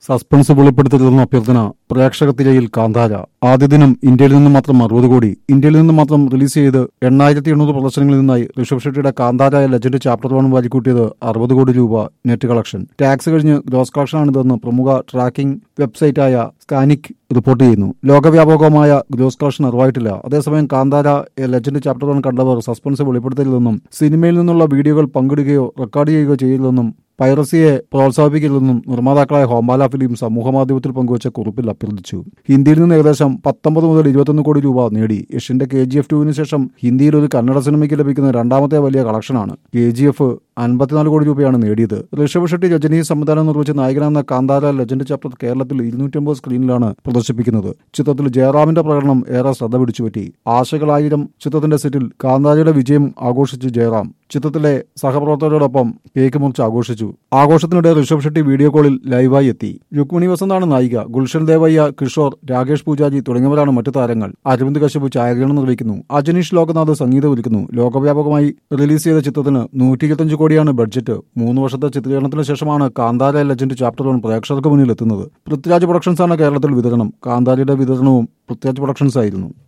suspense വെളിപ്പെടുത്തരുതെന്ന അഭ്യർത്ഥന പ്രേക്ഷകത്തിരയിൽ കാന്താര ആദ്യ ദിനം ഇന്ത്യയിൽ നിന്ന് മാത്രം അറുപത് കോടി ഇന്ത്യയിൽ നിന്ന് മാത്രം റിലീസ് ചെയ്ത് എണ്ണായിരത്തി എണ്ണൂറ് പ്രദർശനങ്ങളിൽ നിന്നായി ഋഷഭ് ഷെട്ടിയുടെ കാന്താര ലെജൻഡ് ചാപ്റ്റർ വൺ വാരിക്കൂട്ടിയത് അറുപത് കോടി രൂപ നെറ്റ് കളക്ഷൻ ടാക്സ് കഴിഞ്ഞ് ഗ്രോസ് കളക്ഷനാണിതെന്ന് പ്രമുഖ ട്രാക്കിംഗ് വെബ്സൈറ്റായ സ്കാനിക് റിപ്പോർട്ട് ചെയ്യുന്നു ലോകവ്യാപകമായ ഗ്രോസ് കളക്ഷൻ അറിവായിട്ടില്ല അതേസമയം Kantara A legend chapter one കണ്ടവർ സസ്പെൻസ് വെളിപ്പെടുത്തരുതെന്നും സിനിമയിൽ നിന്നുള്ള വീഡിയോകൾ പങ്കിടുകയോ റെക്കോർഡ് ചെയ്യുകയോ ചെയ്യരുതെന്നും പൈറസിയെ പ്രോത്സാഹിപ്പിക്കരുതെന്നും നിർമ്മാതാക്കളായ ഹോംബാല ഫിലിം സമൂഹമാധ്യമത്തിൽ പങ്കുവച്ച കുറിപ്പിൽ അഭ്യർത്ഥിച്ചു ഹിന്ദിയിൽ നിന്ന് ഏകദേശം പത്തൊമ്പത് മുതൽ ഇരുപത്തൊന്ന് കോടി രൂപ നേടി യഷിന്റെ കെ ജി എഫ് ടുവിന് ശേഷം ഹിന്ദിയിൽ ഒരു കന്നഡ സിനിമയ്ക്ക് ലഭിക്കുന്ന രണ്ടാമത്തെ വലിയ കളക്ഷനാണ് കെ ജി എഫ് അൻപത്തിനാല് കോടി രൂപയാണ് നേടിയത് ഋഷഭ് ഷെട്ടി രജനി സംവിധാനം നിർവഹിച്ച നായകനെന്ന കാന്താര ലെജൻഡ് ചാപ്റ്റർ കേരളത്തിൽ ഇരുന്നൂറ്റമ്പത് സ്ക്രീനിലാണ് പ്രദർശിപ്പിക്കുന്നത് ചിത്രത്തിൽ ജയറാമിന്റെ പ്രകടനം ഏറെ ശ്രദ്ധ പിടിച്ചുപറ്റി ആശകളായിരം ചിത്രത്തിന്റെ സെറ്റിൽ കാന്താരയുടെ വിജയം ആഘോഷിച്ച് ജയറാം ചിത്രത്തിലെ സഹപ്രവർത്തകരോടൊപ്പം കേക്ക് മുറിച്ച് ആഘോഷിച്ചു ആഘോഷത്തിനിടെ ഋഷഭ് ഷെട്ടി വീഡിയോ കോളിൽ ലൈവായി എത്തി രുക്മിണി വസന്താണ് നായിക ഗുൽഷൻ ദേവയ്യ കിഷോർ രാകേഷ് പൂജാജി തുടങ്ങിയവരാണ് മറ്റു താരങ്ങൾ അരവിന്ദ് കശ്യപ് ഛായാഗ്രഹണം നിർവഹിക്കുന്നു അജനീഷ് ലോകനാഥ് സംഗീതം ഒരുക്കുന്നു ലോകവ്യാപകമായി റിലീസ് ചെയ്ത ചിത്രത്തിന് നൂറ്റി ഇരുപത്തഞ്ച് കോടിയാണ് ബഡ്ജറ്റ് മൂന്ന് വർഷത്തെ ചിത്രീകരണത്തിന് ശേഷമാണ് കാന്താര ലെജൻഡ് ചാപ്റ്റർ വൺ പ്രേക്ഷകർക്ക് മുന്നിൽ എത്തുന്നത് പൃഥ്വിരാജ് പ്രൊഡക്ഷൻസാണ് കേരളത്തിൽ വിതരണം കാന്താരയുടെ വിതരണവും പൃഥ്വിരാജ് പ്രൊഡക്ഷൻസ് ആയിരുന്നു